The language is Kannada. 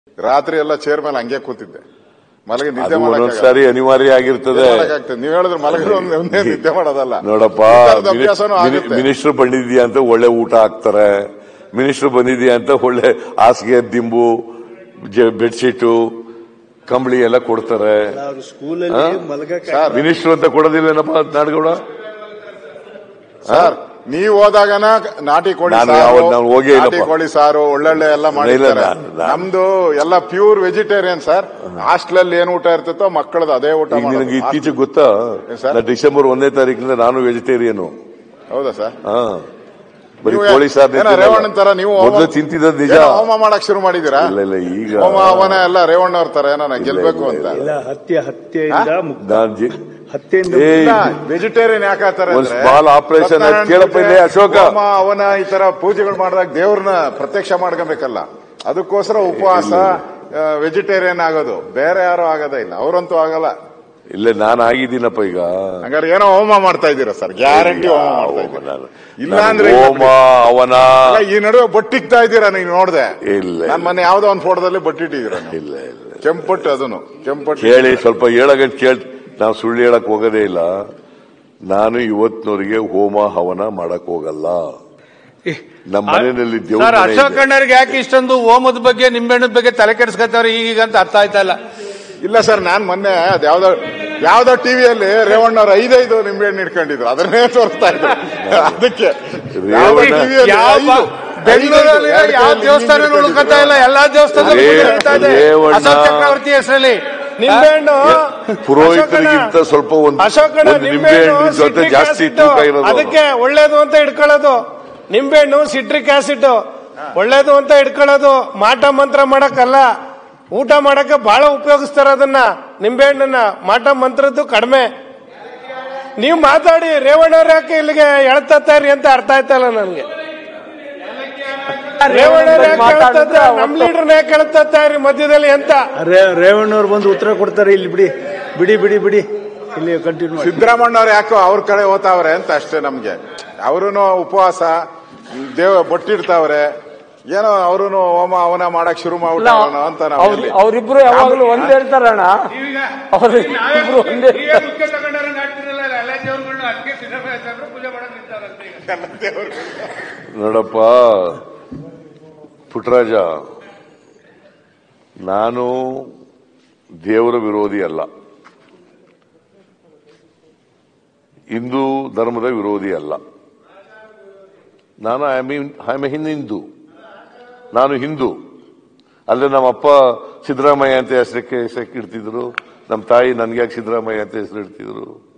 ರಾತ್ರಿ ಎಲ್ಲ ಚೇರ್ ಮೇಲೆ ಹಂಗೆ ಕೂತಿದ್ದೆ ಮಲಗಿ ನಿದ್ದೆ ಅದು ಮಾಡಕ್ಕಾಗಲ್ಲ. ಒಂದೊಂದ್ಸಾರಿ ಅನಿವಾರ್ಯ ಆಗಿರ್ತದೆ ನಿದ್ದೆ ಮಾಡಕ್ಕಾಗ್ತದೆ. ನೀವ್ ಹೇಳಿದ್ರೆ ಮಲಗಿದ್ರೆ ಒಂದ್- ಒಂದೇ ನಿದ್ದೆ ಮಾಡೋದಲ್ಲ ನೋಡಪ್ಪ ಈ ಥರದ ಅಭ್ಯಾಸನೂ ಆಗುತ್ತೆ ಮಿನಿಸ್ಟರ್ ಬಂದಿದ್ಯಾ ಅಂತ ಒಳ್ಳೆ ಊಟ ಹಾಕ್ತಾರೆ ಮಿನಿಸ್ಟರ್ ಬಂದಿದ್ಯಾ ಅಂತ ಒಳ್ಳೆ ಹಾಸಿಗೆ ದಿಂಬು ಬೆಡ್ಶೀಟು ಕಂಬಳಿ ಎಲ್ಲ ಕೊಡ್ತಾರೆ ಅವ್ರು ಸ್ಕೂಲಲ್ಲಿ ಮಲಗಕ್ಕೆ ಸರ್ ಮಿನಿಸ್ಟರ್ ಅಂತ ಕೊಡೋದಿಲ್ಲೇನಪ್ಪ ನಾಡಗೌಡ ಸರ್ ನೀವ್ ಹೋದಾಗನ ನಾಟಿ ಕೋಳಿ ನಾನು ಸಾರು ಯಾವತ್ತು ನಾನು ಹೋಗೇ ಇಲ್ಲಪ್ಪ. ನಾಟಿ ಕೋಳಿ ಸಾರು ಒಳ್ಳೊಳ್ಳೆ ಎಲ್ಲ ಮಾಡಿರ್ತಾರೆ ನಾನು- ನಾನು- ನಮ್ದು ಎಲ್ಲ ಪ್ಯೂರ್ ವೆಜಿಟೇರಿಯನ್ ಸರ್ ಹಾಸ್ಟೆಲ್ ಏನ್ ಊಟ ಇರ್ತಿತ್ತೋ ಮಕ್ಕಳದು ಅದೇ ಊಟ ಈಗ ಮಾಡೋದು. ನಿನಗೆ ಇತ್ತೀಚೆಗೆ ಗೊತ್ತಾ ಏನ್ ಸರ್? ನಾ ಡಿಸೆಂಬರ್ ಒಂದನೇ ತಾರೀಕಿಂದ ನಾನು ವೆಜಿಟೇರಿಯನ್ ಹೌದಾ ಸರ್ ಹಾ ಬರೀ ನೀವು ಕೋಳಿ ಸಾರ್ ಏನೋ ರೇವಣ್ಣನ್ ತರ ನೀವು ಹೋಮ- ಮೊದಲು ತಿಂತಿದ್ದದ್ ನಿಜ ಏನೋ ಹೋಮ ಮಾಡಕ್ ಶುರು ಮಾಡಿದೀರಾ ಇಲ್ಲ ಇಲ್ಲ ಈಗ ಹೋಮ ಹವನ ಎಲ್ಲ ರೇವಣ್ಣ ಅವ್ರ ತರ ಏನೋ ನಾನ್ ಗೆಲ್ಬೇಕು ಇಲ್ಲ, ಅಂತ ಇಲ್ಲ ಹತ್ಯೆ ಹತ್ಯೆಯಿಂದ ಮುಕ್ತ ನಾನ್ ಜಿ- ಹತ್ಯೆಯಿಂದ ಏ, ವೆಜಿಟೇರಿಯನ್ ಯಾಕೆ ಆತಾರೆ ಒಂದ್ small operation ಆಯ್ತು. ಕೇಳಪ್ಪ ಇಲ್ಲಿ ಅಶೋಕ. ಹೋಮ ಹವನ ಈ ತರ ಪೂಜೆಗಳು ಮಾಡಿದಾಗ ದೇವ್ರನ್ನ ಪ್ರತ್ಯಕ್ಷ ಮಾಡ್ಕೊಬೇಕಲ್ಲ ಅದಕ್ಕೋಸ್ಕರ ಉಪವಾಸ ವೆಜಿಟೇರಿಯನ್ ಆಗೋದು ಬೇರೆ ಯಾರು ಆಗೋದೇ ಇಲ್ಲ ಅವರಂತೂ ಆಗಲ್ಲ ಇಲ್ಲ ನಾನು ಆಗಿದ್ದೀನಪ್ಪ ಈಗ ಹಂಗಾರೆ ಏನೋ ಹೋಮ ಮಾಡ್ತಾ ಇದ್ದೀರಾ ಸರ್ ಗ್ಯಾರಂಟಿ ಹೋಮ ಮಾಡ್ತಾ ಹೋಮ ಇದ್ದೀರಾ ನಾನು- ಇಲ್ಲ ನಾನು ಅಂದ್ರೆ ಹೋಮ ಅವನ ಅಲ್ಲ, ಈ ನಡುವೆ ಬಟ್ಟಿಕ್ತಾ ಇದ್ದೀರಾ ನೀವು ನೋಡ್ದೆ ಇಲ್ಲ ನಾನ್ ಮೊನ್ನೆ ಯಾವ್ದೋ ಒಂದು ಫೋಟೋದಲ್ಲಿ ಬಟ್ಟಿಟ್ಟಿದ್ದೀರಾ ನೀವು. ಇಲ್ಲ ಇಲ್ಲ ಕೆಂಪಟ್ಟು ಅದನ್ನು ಕೆಂಪಟ್ಟು ಕೇಳಿ ಸ್ವಲ್ಪ ಹೇಳಗಂಟ್ ಕೇಳಿ ನಾವು ಸುಳ್ಳು ಹೇಳಕ್ ಹೋಗೋದೇ ಇಲ್ಲ ನಾನು ಇವತ್ತಿನವರಿಗೆ ಹೋಮ ಹವನ ಮಾಡಕ್ ಹೋಗಲ್ಲ ನಮ್ಮ ಮನೆಯಲ್ಲಿ ಸರ್ ದೇವ್ರ ಮನೆ ಅಶೋಕ್ ಇದೆ. ಅಣ್ಣರಿಗೆ ಯಾಕೆ ಇಷ್ಟೊಂದು ಹೋಮದ ಬಗ್ಗೆ ನಿಂಬೆಹಣ್ಣದ ಬಗ್ಗೆ ತಲೆ ಕೆಡಿಸ್ಕೊತಾವ್ರೆ ಈಗೀಗ ಅಂತ ಅರ್ಥ ಆಯ್ತಾ ಇಲ್ಲ ಇಲ್ಲ ಸರ್ ನಾನ್ ಮೊನ್ನೆ ಅದ್ ಯಾವ್ದೋ ಯಾವ್ದೋ ಟಿವಿಯಲ್ಲಿ ರೇವಣ್ಣ ಅವ್ರು ಐದೈದು ನಿಂಬೆ ಹಣ್ಣು ಇಟ್ಕೊಂಡಿದ್ರು ಅದನ್ನೇ ತೋರಿಸ್ತಾ ಇದ್ರು ಅದಕ್ಕೆ ಯಾವ್ದೋ ರೇವಣ್ಣ- TV ಯಲ್ಲಿ ಯಾವ ಐದು, ಬೆಂಗಳೂರಲ್ಲಿ ಐದೈದು, ಯಾವ ಎರಡು ದೇವಸ್ಥಾನ ಕೈಯಲ್ಲಿ ಉಳ್ಕೊತಾ ಇಲ್ಲ ಎಲ್ಲಾ ದೇವಸ್ಥಾನ ರೇ- ರೇವಣ್ಣ- ಅಶೋಕ್ ಚಕ್ರವರ್ತಿ ಹೆಸರಲ್ಲಿ ನಿಂಬೆಹಣ್ಣು ಪುರೋಹಿತರಿಗಿಂತ ಸ್ವಲ್ಪ ಒಂದು ಅಶೋಕಣ್ಣ ಒಂದು ನಿಂಬೆ ನಿಂಬೆಹಣ್ಣು ಹಣ್ಣಿನ ಜೊತೆ ಸಿಟ್ರಿಕ್ ಜಾಸ್ತಿ ಆಸಿಡ್ ತೂಕ ಇರೋದು ಅದಕ್ಕೆ ಒಳ್ಳೇದು ಅಂತ ಇಟ್ಕೊಳ್ಳೋದು ನಿಂಬೆಹಣ್ಣು ಸಿಟ್ರಿಕ್ ಆಸಿಡ್ ಒಳ್ಳೇದು ಅಂತ ಇಟ್ಕೊಳ್ಳೋದು ಮಾಟ ಮಂತ್ರ ಮಾಡಕ್ಕಲ್ಲ ಊಟ ಮಾಡಕ್ಕೆ ಬಹಳ ಉಪಯೋಗಿಸ್ತಾರ ಅದನ್ನ ನಿಂಬೆಹಣ್ಣನ್ನ ಮಾಟ ಮಂತ್ರದ್ದು ಕಡಿಮೆ ನೀವು ಮಾತಾಡಿ ರೇವಣ್ಣವ್ರ ಯಾಕೆ ಇಲ್ಲಿಗೆ ಎಳ್ತಾರಿ ಅಂತ ಅರ್ಥ ಆಯ್ತಲ್ಲ ನನ್ಗೆ ರೇವಣ್ಣವ್ರ ಯಾಕೆ ಹೇಳ್ತಾ ನಮ್ ಲೀಡರ್ನ ಯಾಕೆ ಹೇಳ್ತಾ ಇರಿ ಮಧ್ಯದಲ್ಲಿ ಅಂತ ರೇ ರೇವಣ್ಣವ್ರು ಬಂದು ಉತ್ತರ ಕೊಡ್ತಾರೆ ಇಲ್ಲಿ ಬಿಡಿ ಬಿಡಿ ಬಿಡಿ ಬಿಡಿ ಇಲ್ಲಿ ಕಂಟಿನ್ಯೂ ಮಾಡಿ ಸಿದ್ದರಾಮಣ್ಣವ್ರು ಯಾಕೋ ಅವ್ರ ಕಡೆ ಹೋತಾವ್ರೆ ಅಂತ ಅಷ್ಟೇ ನಮ್ಗೆ ಅವ್ರೂ ಉಪವಾಸ ದೇವ ಬೊಟ್ಟಿಡ್ತಾವ್ರೆ ಏನೋ ಅವ್ರು ಹೋಮ ಅವನ ಮಾಡಕ್ ಶುರು ಮಾಡ್ಬಿಟ್ಟಾವಣ ಅಂತ ನಾವು ಅವ್ರ ಅವರಿಬ್ರು ಯಾವಾಗಲೂ ಒಂದೇ ಇರ್ತಾರಣ್ಣ ಅವ್ರು ಇಬ್ರು ಒಂದೇ ನೋಡಪ್ಪ ಪುಟ್ಟರಾಜ ನಾನು ದೇವರ ವಿರೋಧಿ ಅಲ್ಲ ಹಿಂದೂ ಧರ್ಮದ ವಿರೋಧಿ ಅಲ್ಲ ನಾನು ಐ ಆಮ್ ಹಿಂದೂ ನಾನು ಹಿಂದೂ ಅಲ್ಲೇ ನಮ್ಮಪ್ಪ ಸಿದ್ದರಾಮಯ್ಯ ಅಂತ ಹೆಸರಕ್ಕೆ ಹೆಸರಕ್ಕೆ ಇಡ್ತಿದ್ರು ನಮ್ಮ ತಾಯಿ ನನ್ಗೆ ಯಾಕೆ ಸಿದ್ದರಾಮಯ್ಯ ಅಂತ ಹೆಸರು ಇಡ್ತಿದ್ರು